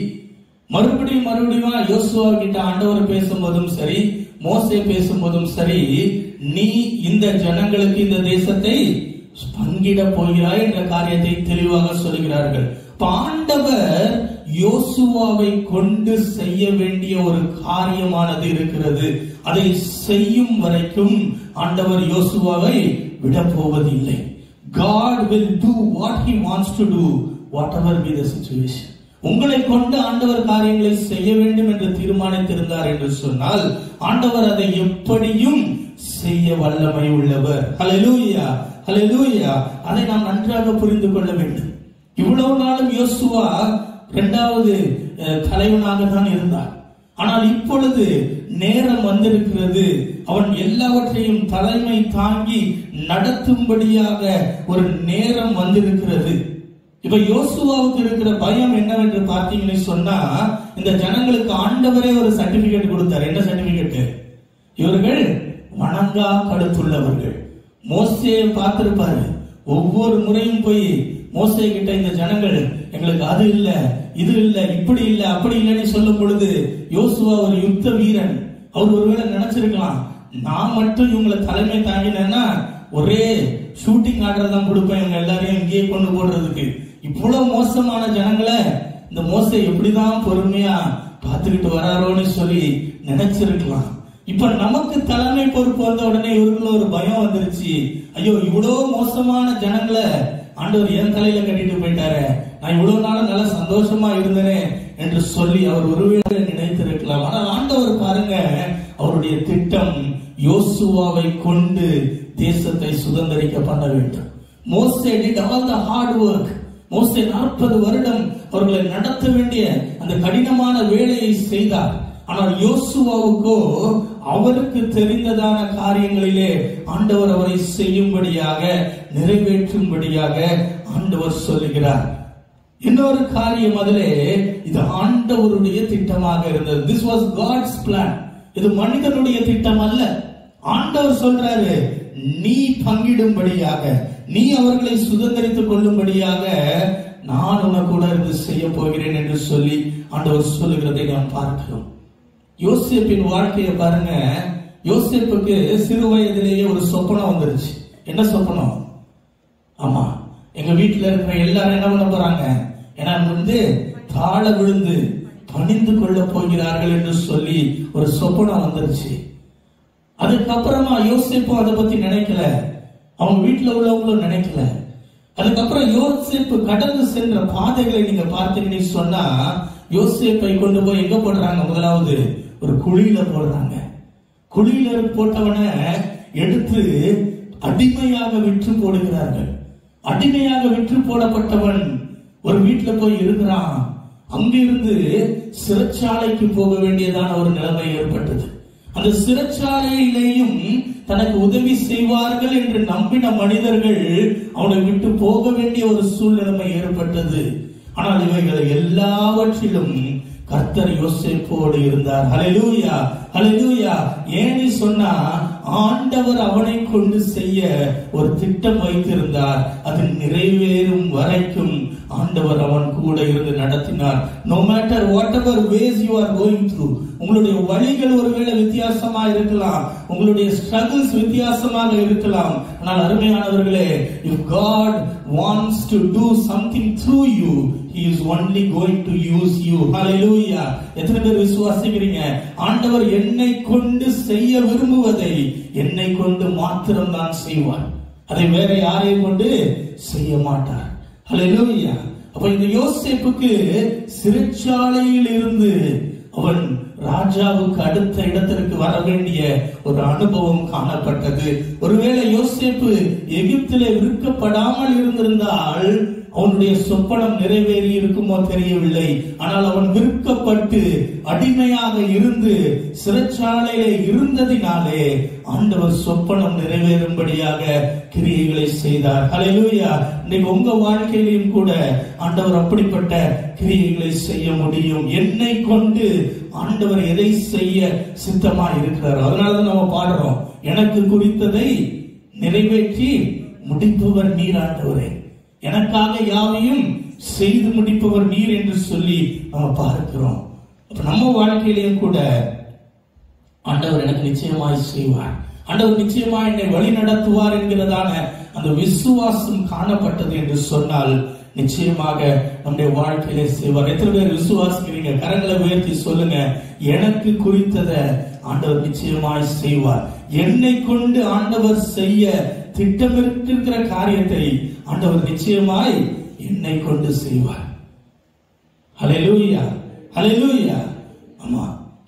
மறுபடியும் மறுபடியும் யோசுவா கிட்ட ஆண்டவர் பேசும்போதும் சரி மோசே பேசும்போதும் சரி நீ இந்த ஜனங்களுக்கு இந்த தேசத்தை பங்கிட போகிறாய் என்ற காரியத்தை தெளிவாக சொல்கிறார்கள் இப்ப ஆண்டவர் யோசுவாவை கொண்டு செய்ய வேண்டிய ஒரு காரியமானது இருக்கிறது அதை செய்யும் வரைக்கும் ஆண்டவர் யோசுவாவை விடப் போவதில்லை God will do what he wants to do whatever be the situation உங்களை கொண்டு ஆண்டவர் காரியங்களை செய்ய வேண்டும் என்று தீர்மானித்திருந்தார் என்று சொன்னால் ஆண்டவர் அதை எப்படியும் செய்ய வல்லமை உள்ளவர் ஹalleluya ஹalleluya அதை நாம் நன்றாக புரிந்து கொள்ள வேண்டும் இவ்வளவு நாளும் யோசுவா இரண்டாவது அஹ், தலைவனாக தான் இருந்தார் ஆனால் இப்பொழுது நேரம் வந்திருக்கிறது அவன் எல்லாவற்றையும் தலைமை தாங்கி நடத்தும்படியாக ஒரு நேரம் வந்திருக்கிறது இப்ப யோசுவாவுக்கு இருக்கிற பயம் என்னவென்று பார்த்தீங்கன்னு சொன்னா இந்த ஜனங்களுக்கு ஆண்டவரே ஒரு சர்டிபிகேட் கொடுத்தார் என்ன சர்டிபிகேட் இவர்கள் வணங்கா கடுத்துள்ளவர்கள் மோசையை பார்த்திருப்பாரு ஒவ்வொரு முறையும் போய் மோசே கிட்ட இந்த ஜனங்கள் எங்களுக்கு அது இல்ல இது இல்ல இப்படி இல்ல அப்படி இல்லைன்னு சொல்லும் பொழுது யோசுவா ஒரு யுத்த வீரன் அவர் ஒருவேளை நினைச்சிருக்கலாம் நான் மட்டும் இவங்களை தலைமை தாங்கினேன்னா ஒரே ஷூட்டிங் ஆர்டர் தான் கொடுப்பேன் இவங்க எல்லாரையும் இங்கேயே கொண்டு போடுறதுக்கு இவ்வளவு மோசமான ஜனங்களை இந்த மோசை எப்படிதான் பொறுமையா பார்த்துக்கிட்டு வராரோன்னு சொல்லி நினைச்சிருக்கலாம் இப்ப நமக்கு தலைமை பொறுப்பு வந்த உடனே இவருக்குள்ள ஒரு பயம் வந்துருச்சு ஐயோ இவ்வளவு மோசமான ஜனங்களை ஆண்டவர் என் தலையில கட்டிட்டு போயிட்டாரு நான் இவ்வளவு நாள் நல்லா சந்தோஷமா இருந்தேனே என்று சொல்லி அவர் ஒருவேளை நினைத்திருக்கலாம் ஆனால் ஆண்டவர் பாருங்க அவருடைய திட்டம் யோசுவாவை கொண்டு தேசத்தை சுதந்திரிக்க பண்ண வேண்டும் மோசே did all the hard work மோசே நாற்பது வருடம் அவர்களை நடத்த வேண்டிய அந்த கடினமான வேலையை செய்தார் ஆனால் யோசுவாவுக்கோ அவருக்கு தெரிந்ததான காரியங்களிலே ஆண்டவர் அவரை செய்யும்படியாக நிறைவேற்றும்படியாக ஆண்டவர் சொல்லுகிறார் இன்னொரு காரியம் அதிலே இது ஆண்டவருடைய திட்டமாக இருந்தது திஸ் வாஸ் காட்ஸ் பிளான் இது மனிதனுடைய திட்டம் அல்ல ஆண்டவர் சொல்றாரு நீ பங்கிடும்படியாக நீ அவர்களை சுதந்திரித்துக் கொள்ளும்படியாக நான் உனக்கு கூட இருந்து செய்ய போகிறேன் என்று சொல்லி ஆண்டவர் சொல்லுகிறதை நாம் பார்க்கிறோம் யோசேப்பின் வாழ்க்கையை பாருங்க யோசேப்புக்கு சிறு வயதிலேயே ஒரு சொப்பனம் வந்துருச்சு என்ன சொப்பனம் ஆமா எங்க வீட்டுல இருக்கிற எல்லாரும் என்ன பண்ண போறாங்க ஏன்னா வந்து தாழ விழுந்து பணிந்து கொள்ள போகிறார்கள் என்று சொல்லி ஒரு சொப்பனம் வந்துருச்சு அதுக்கப்புறமா யோசிப்பும் அதை பத்தி நினைக்கல அவங்க வீட்டுல உள்ளவங்களும் நினைக்கல அதுக்கப்புறம் யோசிப்பு கடந்து சென்ற பாதைகளை நீங்க பார்த்தீங்கன்னு சொன்னா யோசிப்பை கொண்டு போய் எங்க போடுறாங்க முதலாவது ஒரு குழியில போடுறாங்க குழியில போட்டவனை எடுத்து அடிமையாக விற்று போடுகிறார்கள் அடிமையாக விற்று போடப்பட்டவன் ஒரு வீட்டுல போய் இருக்கிறான் அங்கிருந்து சிறைச்சாலைக்கு போக வேண்டியதான ஒரு நிலைமை ஏற்பட்டது அந்த சிறைச்சாலையிலேயும் தனக்கு உதவி செய்வார்கள் என்று நம்பின மனிதர்கள் அவனை விட்டு போக வேண்டிய ஒரு சூழ்நிலைமை ஏற்பட்டது ஆனால் இவைகள் எல்லாவற்றிலும் கர்த்தர் யோசேப்போடு இருந்தார் ஹalleluya ஹalleluya ஏனி சொன்னா ஆண்டவர் அவனை கொண்டு செய்ய ஒரு திட்டம் வைத்திருந்தார் அது நிறைவேறும் வரைக்கும் ஆண்டவர் அவன் கூட இருந்து நடத்தினார் no matter whatever ways you are going through உங்களுடைய வழிகள் ஒருவேளை வித்தியாசமா இருக்கலாம் உங்களுடைய ஸ்ட்ரகிள்ஸ் வித்தியாசமாக இருக்கலாம் ஆனால் அருமையானவர்களே if God wants to do something through you he is only going to use you hallelujah எத்தனை பேர் விசுவாசிக்கிறீங்க ஆண்டவர் என்னை கொண்டு செய்ய விரும்புவதை என்னை கொண்டு மாத்திரம் தான் செய்வார் அதை வேற யாரையும் கொண்டு செய்ய மாட்டார் ஹalleluya அப்ப இந்த யோசேப்புக்கு சிறைச்சாலையில் இருந்து அவன் ராஜாவுக்கு அடுத்த இடத்திற்கு வர வேண்டிய ஒரு அனுபவம் காணப்பட்டது ஒருவேளை யோசேப்பு எகிப்திலே விற்கப்படாமல் இருந்திருந்தால் அவனுடைய சொப்பனம் நிறைவேறி இருக்குமோ தெரியவில்லை ஆனால் அவன் விற்கப்பட்டு அடிமையாக இருந்து சிறைச்சாலையிலே இருந்ததினாலே ஆண்டவர் சொப்பனம் நிறைவேறும்படியாக கிரியைகளை செய்தார் ஹalleluya இன்னைக்கு உங்க வாழ்க்கையிலும் கூட ஆண்டவர் அப்படிப்பட்ட கிரியைகளை செய்ய முடியும் என்னை கொண்டு ஆண்டவர் எதை செய்ய சித்தமா இருக்கிறார் அதனாலதான் நம்ம பாடுறோம் எனக்கு குறித்ததை நிறைவேற்றி முடிப்பவர் நீர் ஆண்டவரே எனக்காக யாவையும் செய்து முடிப்பவர் நீர் என்று சொல்லி நம்ம பார்க்கிறோம் அப்ப நம்ம வாழ்க்கையிலையும் கூட ஆண்டவர் எனக்கு நிச்சயமாய் செய்வார் ஆண்டவர் நிச்சயமாய் என்னை வழி நடத்துவார் என்கிறதான அந்த விசுவாசம் காணப்பட்டது என்று சொன்னால் நிச்சயமாக நம்முடைய வாழ்க்கையிலே செய்வார் எத்தனை பேர் விசுவாசிக்கிறீங்க கரங்களை உயர்த்தி சொல்லுங்க எனக்கு குறித்ததை ஆண்டவர் நிச்சயமாய் செய்வார் என்னை கொண்டு ஆண்டவர் செய்ய திட்டமிட்டிருக்கிற காரியத்தை ஆண்டவர் நிச்சயமாய் என்னை கொண்டு செய்வார் ஹalleluya ஹalleluya ஆமா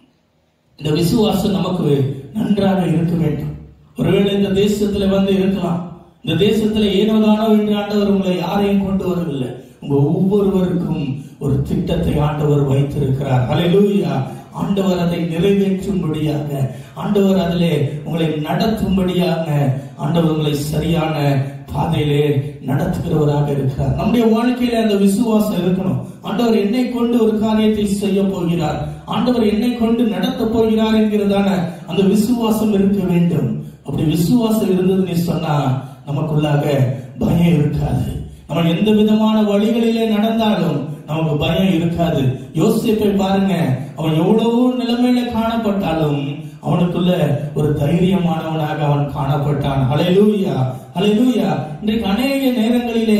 இந்த விசுவாசம் நமக்கு நன்றாக இருக்க வேண்டும் ஒருவேளை இந்த தேசத்துல வந்து இருக்கலாம் இந்த தேசத்துல ஏனோதானோ என்று ஆண்டவர் உங்களை யாரையும் கொண்டு வரவில்லை உங்க ஒவ்வொருவருக்கும் ஒரு திட்டத்தை ஆண்டவர் வைத்திருக்கிறார் ஹalleluya ஆண்டவர் அதை நிறைவேற்றும்படியாக ஆண்டவர் அதிலே உங்களை நடத்தும்படியாக ஆண்டவர் உங்களை சரியான பாதையிலே நடத்துகிறவராக இருக்கிறார் நம்முடைய வாழ்க்கையில அந்த விசுவாசம் இருக்கணும் ஆண்டவர் என்னை கொண்டு ஒரு காரியத்தை செய்ய போகிறார் ஆண்டவர் என்னை கொண்டு நடத்த போகிறார் என்கிறதான அந்த விசுவாசம் இருக்க வேண்டும் அப்படி விசுவாசம் இருந்ததுன்னு சொன்னா நமக்குள்ளாக பயம் இருக்காது நம்ம எந்த விதமான வழிகளிலே நடந்தாலும் நமக்கு பயம் இருக்காது யோசிப்பை பாருங்க அவன் எவ்வளவோ நிலைமையில காணப்பட்டாலும் அவனுக்குள்ள ஒரு தைரியமானவனாக அவன் காணப்பட்டான் ஹalleluya ஹalleluya இன்றைக்கு அநேக நேரங்களிலே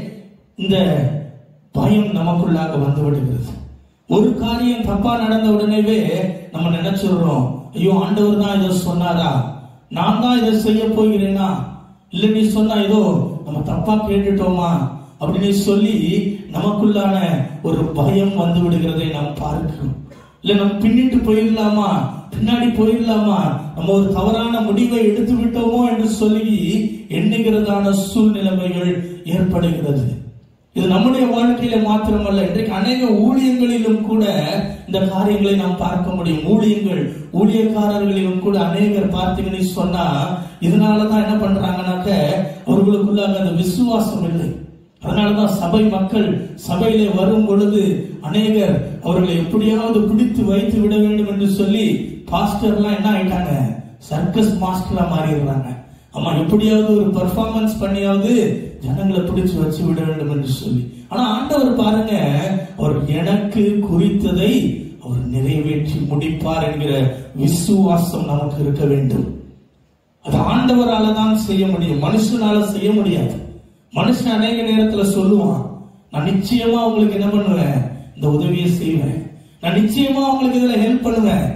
இந்த பயம் நமக்குள்ளாக வந்து விடுகிறது ஒரு காரியம் தப்பா நடந்த உடனேவே நம்ம நினைச்சிடுறோம் ஐயோ ஆண்டவர் தான் இதை சொன்னாரா நான் தான் இதை செய்ய போகிறேனா இல்ல நீ சொன்னா ஏதோ நம்ம தப்பா கேட்டுட்டோமா அப்படின்னு சொல்லி நமக்குள்ளான ஒரு பயம் வந்து விடுகிறதை நாம் பார்க்கிறோம் இல்ல நம்ம பின்னிட்டு போயிடலாமா பின்னாடி போயிடலாமா நம்ம ஒரு தவறான முடிவை எடுத்து விட்டோமோ என்று சொல்லி எண்ணுகிறதான சூழ்நிலைமைகள் ஏற்படுகிறது இது நம்முடைய வாழ்க்கையில மாத்திரமல்ல இன்றைக்கு அநேக ஊழியங்களிலும் கூட இந்த காரியங்களை நாம் பார்க்க முடியும் ஊழியங்கள் ஊழியக்காரர்களிலும் கூட அநேகர் பார்த்தீங்கன்னு சொன்னா இதனாலதான் என்ன பண்றாங்கன்னாக்க அவர்களுக்குள்ளாக அந்த விசுவாசம் இல்லை அதனாலதான் சபை மக்கள் சபையிலே வரும் பொழுது அநேகர் அவர்களை எப்படியாவது பிடித்து வைத்து விட வேண்டும் என்று சொல்லி பாஸ்டர்லாம் என்ன ஆயிட்டாங்க சர்க்கஸ் மாஸ்டரா மாறிடுறாங்க ஆமா எப்படியாவது ஒரு பெர்ஃபார்மன்ஸ் பண்ணியாவது ஜனங்களை பிடிச்சு வச்சு விட வேண்டும் என்று சொல்லி ஆனா ஆண்டவர் பாருங்க அவர் எனக்கு குறித்ததை அவர் நிறைவேற்றி முடிப்பார் என்கிற விசுவாசம் நமக்கு இருக்க வேண்டும் அது ஆண்டவரால தான் செய்ய முடியும் மனுஷனால செய்ய முடியாது மனுஷன் அநேக நேரத்துல சொல்லுவான் நான் நிச்சயமா உங்களுக்கு என்ன பண்ணுவேன் இந்த உதவியை செய்வேன் நான் நிச்சயமா உங்களுக்கு இதுல ஹெல்ப் பண்ணுவேன்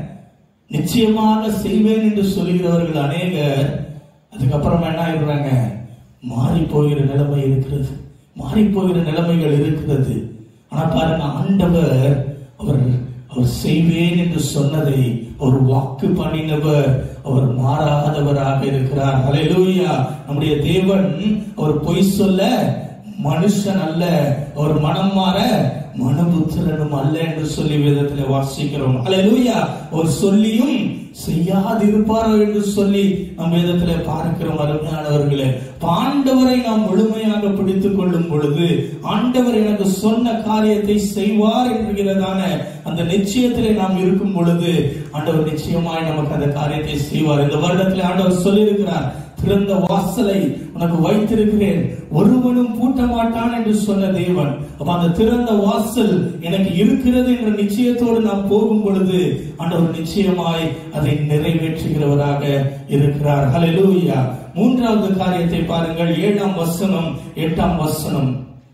நிச்சயமாக செய்வேன் என்று சொல்லுகிறவர்கள் அநேகர் அதுக்கப்புறம் என்ன ஆயிடுறாங்க மாறி போகிற நிலைமை இருக்கிறது மாறி போகிற நிலைமைகள் இருக்கிறது ஆனா பாருங்க ஆண்டவர் அவர் அவர் செய்வேன் என்று சொன்னதை அவர் வாக்கு பண்ணினவர் அவர் மாறாதவராக இருக்கிறார் ஹalleluya நம்முடைய தேவன் அவர் பொய் சொல்ல மனுஷன் அல்ல அவர் மனம் மாற மனுபுத்திரனும் அல்ல என்று சொல்லி வேதத்திலே வாசிக்கிறோம் அல்லேலூயா ஒரு சொல்லியும் செய்யாதிருப்பாரோ என்று சொல்லி நம் வேதத்திலே பார்க்கிறோம் அருமையானவர்களே இப்ப ஆண்டவரை நாம் முழுமையாக பிடித்துக் கொள்ளும் பொழுது ஆண்டவர் எனக்கு சொன்ன காரியத்தை செய்வார் என்கிறதான அந்த நிச்சயத்திலே நாம் இருக்கும் பொழுது ஆண்டவர் நிச்சயமாய் நமக்கு அந்த காரியத்தை செய்வார் இந்த வருடத்திலே ஆண்டவர் சொல்லியிருக்கிறார் திறந்த வாசலை உனக்கு வைத்திருக்கிறேன் ஒருவனும் பூட்ட மாட்டான் என்று சொன்ன தேவன் அப்ப அந்த திறந்த வாசல் எனக்கு இருக்கிறது என்ற நிச்சயத்தோடு நாம் போகும் பொழுது ஆண்டவர் நிச்சயமாய் அதை நிறைவேற்றுகிறவராக இருக்கிறார் ஹalleluya மூன்றாவது காரியத்தை பாருங்கள் ஏழாம் வசனம் எட்டாம் வசனம்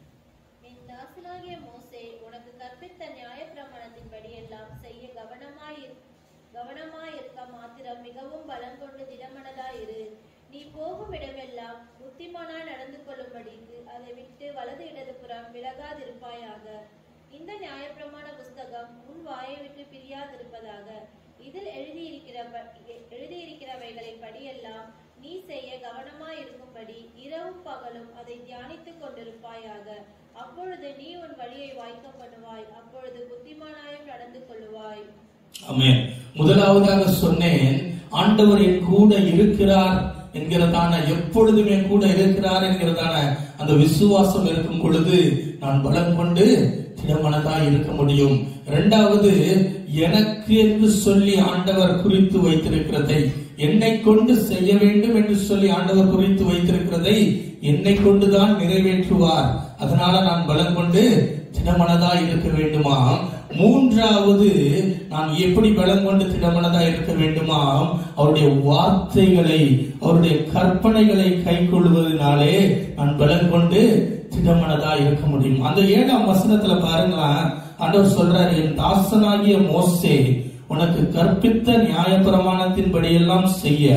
என் தாசனாகிய மோசே உனக்கு கற்பித்த நியாயப்பிரமாணத்தின்படி எல்லாம் செய்ய கவனமாயிரு கவனமாயிருக்க மாத்திரம் மிகவும் பலம் கொண்டு திடமனதாயிரு நீ போகும் இடமெல்லாம் புத்திமானாய் நடந்து கொள்ளும்படிக்கு அதை விட்டு வலது இடதுபுறம் விலகாதிருப்பாயாக இந்த நியாயப்பிரமாண புஸ்தகம் உன் வாயை விட்டு பிரியாதிருப்பதாக இதில் எழுதியிருக்கிற எழுதியிருக்கிறவைகளை படியெல்லாம் நீ செய்ய கவனமாயிருக்கும்படி இரவும் பகலும் அதை தியானித்துக் கொண்டிருப்பாயாக அப்பொழுது நீ உன் வழியை வாய்க்க பண்ணுவாய் அப்பொழுது புத்திமானாயும் நடந்து கொள்ளுவாய் ஆமென் முதலாவதாக சொன்னேன் ஆண்டவர் என் கூட இருக்கிறார் என்கிறதான எப்பொழுதுமே கூட இருக்கிறார் என்கிறதான அந்த விசுவாசம் இருக்கும் பொழுது நான் பலம் கொண்டு திடமனதாய் இருக்க முடியும் இரண்டாவது எனக்கு என்று சொல்லி ஆண்டவர் குறித்து வைத்திருக்கிறதை என்னை கொண்டு செய்ய வேண்டும் என்று சொல்லி ஆண்டவர் குறித்து வைத்திருக்கிறதை என்னை கொண்டுதான் நிறைவேற்றுவார் அதனால நான் பலம் கொண்டு திடமனதா இருக்க வேண்டுமா மூன்றாவது நான் எப்படி பலம் கொண்டு திடமனதா இருக்க வேண்டுமா அவருடைய வார்த்தைகளை அவருடைய கற்பனைகளை கை கொள்வதனாலே நான் பலம் கொண்டு திடமனதா இருக்க முடியும் அந்த ஏழாம் வசனத்துல பாருங்களேன் ஆண்டவர் சொல்றாரு என் தாசனாகிய மோசே உனக்கு கற்பித்த நியாயப்பிரமாணத்தின்படி எல்லாம் செய்ய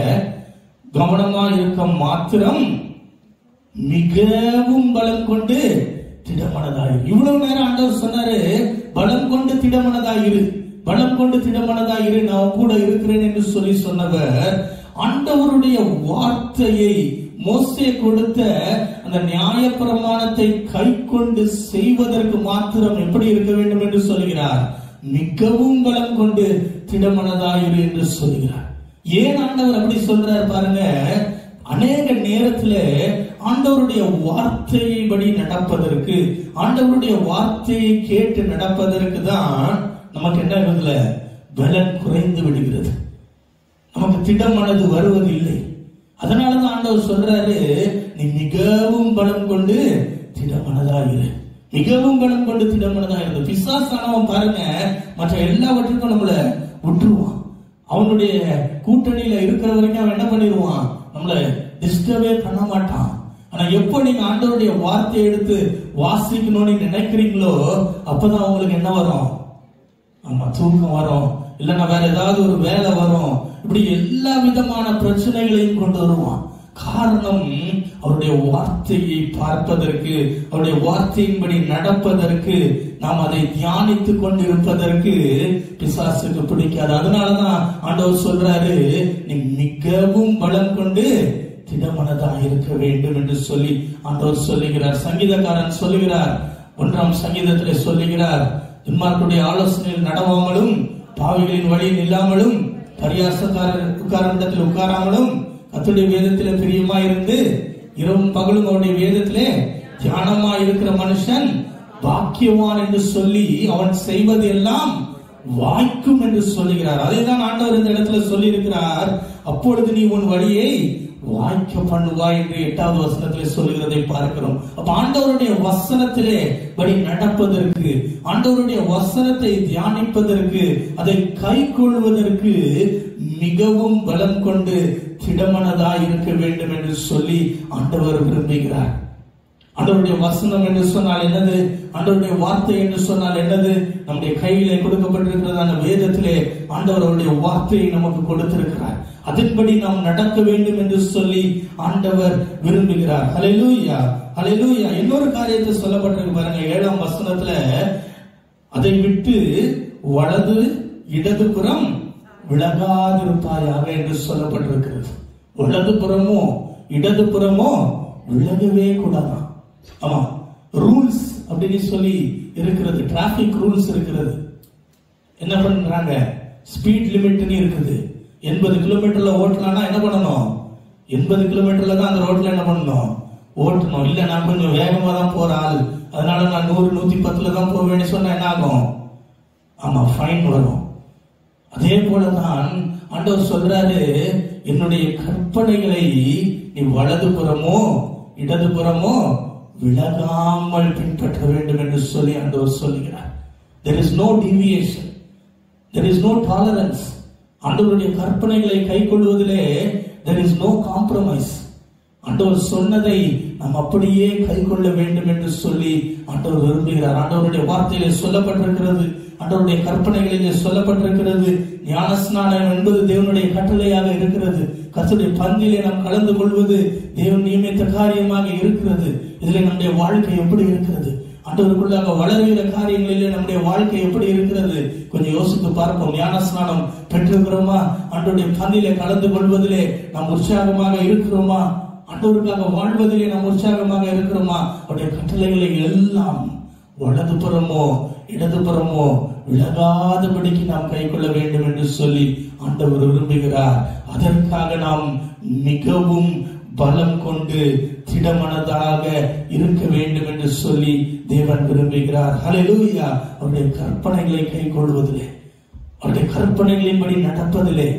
கவனமா இருக்க மாத்திரம் மிகவும் பலம் கொண்டு திடமனதாயிரு இவ்வளவு நேரம் ஆண்டவர் சொன்னாரு பலம் கொண்டு திடமனதாயிரு பலம் கொண்டு திடமனதாயிரு நான் கூட இருக்கிறேன் என்று சொல்லி சொன்னவர் ஆண்டவருடைய வார்த்தையை மோசே கொடுத்த அந்த நியாய பிரமாணத்தை கை கொண்டு செய்வதற்கு மாத்திரம் எப்படி இருக்க வேண்டும் என்று சொல்கிறார் மிகவும் பலம் கொண்டு திடமனதாயிரு என்று சொல்கிறார் ஏன் ஆண்டவர் அப்படி சொல்றார் பாருங்க அநேக நேரத்துல ஆண்டவருடைய வார்த்தையை படி நடப்பதற்கு ஆண்டவருடைய வார்த்தையை கேட்டு நடப்பதற்கு தான் நமக்கு என்ன இருக்குதுல பலன் குறைந்து விடுகிறது நமக்கு திடமனது வருவதில்லை அதனாலதான் ஆண்டவர் சொல்றாரு நீ மிகவும் பலம் கொண்டு திடமனதா இரு மிகவும் பலம் கொண்டு திடமனதா இரு பிசாசானவன் பாருங்க மற்ற எல்லாவற்றுக்கும் நம்மள விட்டுருவான் அவனுடைய கூட்டணியில இருக்கிற வரைக்கும் அவன் என்ன பண்ணிடுவான் நம்மள டிஸ்டர்பே பண்ண மாட்டான் ஆனா எப்போ நீங்க ஆண்டவருடைய வார்த்தையை எடுத்து வாசிக்கணும்னு நினைக்கிறீங்களோ அப்பதான் உங்களுக்கு என்ன வரும் ஆமா தூக்கம் வரும் இல்லைன்னா வேற ஏதாவது ஒரு வேலை வரும் இப்படி எல்லா விதமான பிரச்சனைகளையும் கொண்டு வருவான் காரணம் அவருடைய வார்த்தையை பார்ப்பதற்கு அவருடைய வார்த்தையின்படி நடப்பதற்கு நாம் அதை தியானித்துக் கொண்டிருப்பதற்கு பிசாசுக்கு பிடிக்காது அதனாலதான் ஆண்டவர் சொல்றாரு நீ மிகவும் பலம் கொண்டு திடமனதா இருக்க வேண்டும் என்று சொல்லி ஆண்டவர் சொல்லுகிறார் சங்கீதக்காரன் சொல்லுகிறார் ஒன்றாம் சங்கீதத்திலே சொல்லுகிறார் துன்மார்க்குடைய ஆலோசனையில் நடவாமலும் பாவிகளின் வழியில் இல்லாமலும் பரியாசக்காரர் உட்காரத்தில் உட்காராமலும் கத்துடைய வேதத்திலே பிரியமாயிருந்து இரவும் பகலும் அவருடைய வேதத்திலே தியானமா இருக்கிற மனுஷன் பாக்கியவான் என்று சொல்லி அவன் செய்வது எல்லாம் வாய்க்கும் என்று சொல்லுகிறார் அதைதான் ஆண்டவர் இந்த இடத்துல சொல்லி இருக்கிறார் அப்பொழுது நீ உன் வழியை வாய்க்க பண்ணுவாய் என்று எட்டாவது வசனத்திலே சொல்லுகிறதை பார்க்கிறோம் அப்ப ஆண்டவருடைய வசனத்திலே படி நடப்பதற்கு ஆண்டவருடைய வசனத்தை தியானிப்பதற்கு அதை கை கொள்வதற்கு மிகவும் பலம் கொண்டு திடமனதா இருக்க வேண்டும் என்று சொல்லி ஆண்டவர் விரும்புகிறார் ஆண்டவருடைய வசனம் என்று சொன்னால் என்னது ஆண்டவருடைய வார்த்தை என்று சொன்னால் என்னது நம்முடைய கையிலே கொடுக்கப்பட்டிருக்கிறதான வேதத்திலே ஆண்டவர் அவருடைய வார்த்தையை நமக்கு கொடுத்திருக்கிறார் அதன்படி நாம் நடக்க வேண்டும் என்று சொல்லி ஆண்டவர் விரும்புகிறார் ஹalleluya ஹalleluya இன்னொரு காரியத்தை சொல்லப்பட்டிருக்கு பாருங்க ஏழாம் வசனத்துல அதை விட்டு வலது இடதுபுறம் விலகாதிருப்பாயாக என்று சொல்லப்பட்டிருக்கிறது வலதுபுறமோ இடதுபுறமோ விலகவே கூடாதாம் ஆமா ரூல்ஸ் அப்படின்னு சொல்லி இருக்கிறது டிராபிக் ரூல்ஸ் இருக்கிறது என்ன பண்றாங்க ஸ்பீட் லிமிட்னு இருக்குது எண்பது கிலோமீட்டர்ல ஓட்டலாம்னா என்ன பண்ணணும் எண்பது கிலோமீட்டர்ல தான் அந்த ரோட்ல என்ன பண்ணணும் ஓட்டணும் இல்ல நான் கொஞ்சம் வேகமா தான் போற ஆள் அதனால நான் நூறு நூத்தி பத்துல தான் போவேன்னு சொன்னா என்ன ஆகும் ஆமா ஃபைன் வரும் அதே போலதான் ஆண்டவர் சொல்றாரு என்னுடைய கற்பனைகளை நீ வலது புறமோ இடது புறமோ விலகாமல் பின்பற்ற வேண்டும் என்று சொல்லி ஆண்டவர் சொல்லுகிறார் there is no deviation there is no tolerance ஆண்டவருடைய கற்பனைகளை கை கொள்வதிலே தெர் இஸ் நோ காம்ப்ரமைஸ் ஆண்டவர் சொன்னதை நாம் அப்படியே கை கொள்ள வேண்டும் என்று சொல்லி ஆண்டவர் விரும்புகிறார் ஆண்டவருடைய வார்த்தையிலே சொல்லப்பட்டிருக்கிறது ஆண்டவருடைய கற்பனைகளிலே சொல்லப்பட்டிருக்கிறது ஞானஸ்நானம் என்பது தேவனுடைய கட்டளையாக இருக்கிறது கர்த்தருடைய பந்திலே நாம் கலந்து கொள்வது தேவன் நியமித்த காரியமாக இருக்கிறது இதிலே நம்முடைய வாழ்க்கை எப்படி இருக்கிறது ஆண்டவருக்குள்ளாக வளருகிற காரியங்களிலே நம்முடைய வாழ்க்கை எப்படி இருக்கிறது கொஞ்சம் யோசித்து பார்ப்போம் ஞானஸ்நானம் பெற்றிருக்கிறோமா ஆண்டவருடைய பந்திலே கலந்து கொள்வதிலே நாம் உற்சாகமாக இருக்கிறோமா ஆண்டவருக்காக வாழ்வதிலே நாம் உற்சாகமாக இருக்கிறோமா அவருடைய கட்டளைகளை எல்லாம் வலது புறமோ இடது புறமோ விலகாதபடிக்கு நாம் கை கொள்ள வேண்டும் என்று சொல்லி ஆண்டவர் விரும்புகிறார் அதற்காக நாம் மிகவும் பலம் கொண்டு திடமனதாக இருக்க வேண்டும் என்று சொல்லி தேவன் விரும்புகிறார் ஹalleluya அவருடைய கற்பனைகளை கை கொள்வதிலே அவருடைய கற்பனைகளின்படி நடப்பதிலே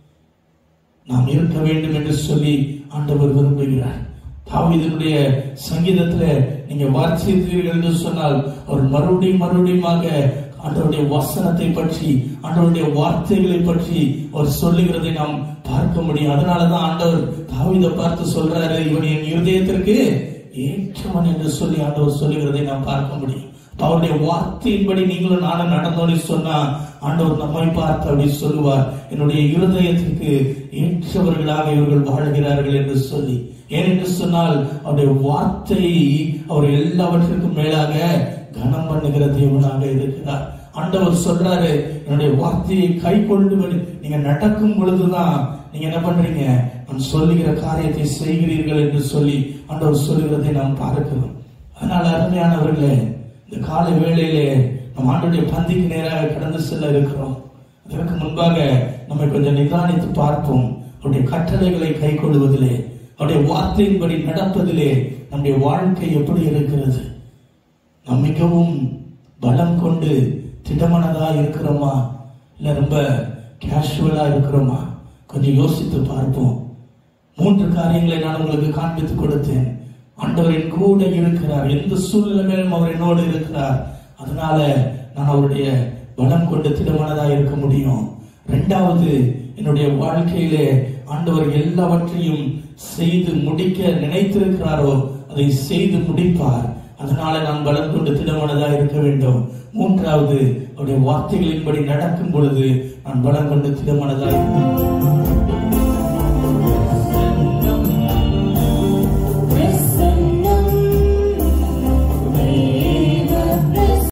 நாம் இருக்க வேண்டும் என்று சொல்லி ஆண்டவர் விரும்புகிறார் தாவீதினுடைய சங்கீதத்துல நீங்க வாசித்தீர்கள் என்று சொன்னால் அவர் மறுபடியும் மறுபடியுமாக ஆண்டவருடைய வசனத்தை பற்றி ஆண்டவருடைய வார்த்தைகளை பற்றி அவர் சொல்லுகிறதை நாம் பார்க்க முடியும் அதனாலதான் ஆண்டவர் தாவீதை பார்த்து சொல்றாரு இவன் என் இருதயத்திற்கு ஏற்றவன் என்று சொல்லி ஆண்டவர் சொல்லுகிறதை நாம் பார்க்க முடியும் அப்ப அவருடைய வார்த்தையின்படி நீங்களும் நானும் நடந்தோன்னு சொன்னா ஆண்டவர் நம்மை பார்த்து அப்படி சொல்லுவார் என்னுடைய இருதயத்திற்கு ஏற்றவர்களாக இவர்கள் வாழ்கிறார்கள் என்று சொல்லி ஏனென்று சொன்னால் அவருடைய வார்த்தை அவர் எல்லாவற்றிற்கும் மேலாக கனம் பண்ணுகிற தேவனாக இருக்கிறார் ஆண்டவர் சொல்றாரு என்னுடைய வார்த்தையை கை கொண்டு நீங்க நடக்கும் பொழுதுதான் நீங்க என்ன பண்றீங்க நான் சொல்லுகிற காரியத்தை செய்கிறீர்கள் என்று சொல்லி ஆண்டவர் சொல்லுகிறதை நாம் பார்க்கிறோம் அதனால அருமையானவர்களே இந்த காலை வேளையிலே நம் ஆண்டுடைய பந்திக்கு நேராக கடந்து செல்ல இருக்கிறோம் அதற்கு முன்பாக நம்மை கொஞ்சம் நிதானித்து பார்ப்போம் அவருடைய கட்டளைகளை கை கொள்வதிலே அவருடைய வார்த்தையின்படி நடப்பதிலே நம்முடைய வாழ்க்கை எப்படி இருக்கிறது நாம் மிகவும் பலம் கொண்டு திடமனதா இருக்கிறோமா இல்ல ரொம்ப கேஷுவலா இருக்கிறோமா கொஞ்சம் யோசித்து பார்ப்போம் மூன்று காரியங்களை நான் உங்களுக்கு காண்பித்து கொடுத்தேன் ஆண்டவரின் கூட இருக்கிறார் எந்த சூழ்நிலையிலும் அவர் என்னோடு இருக்கிறார் அதனால நான் அவருடைய பலம் கொண்டு திடமனதா இருக்க முடியும் ரெண்டாவது என்னுடைய வாழ்க்கையிலே ஆண்டவர் எல்லாவற்றையும் செய்து முடிக்க நினைத்திருக்கிறாரோ அதை செய்து முடிப்பார் அதனால நான் பலம் கொண்டு திடமனதா இருக்க வேண்டும் மூன்றாவது அவருடைய வார்த்தைகளின்படி நடக்கும் பொழுது நான் பலம் கொண்டு திடமனதா இருப்பேன்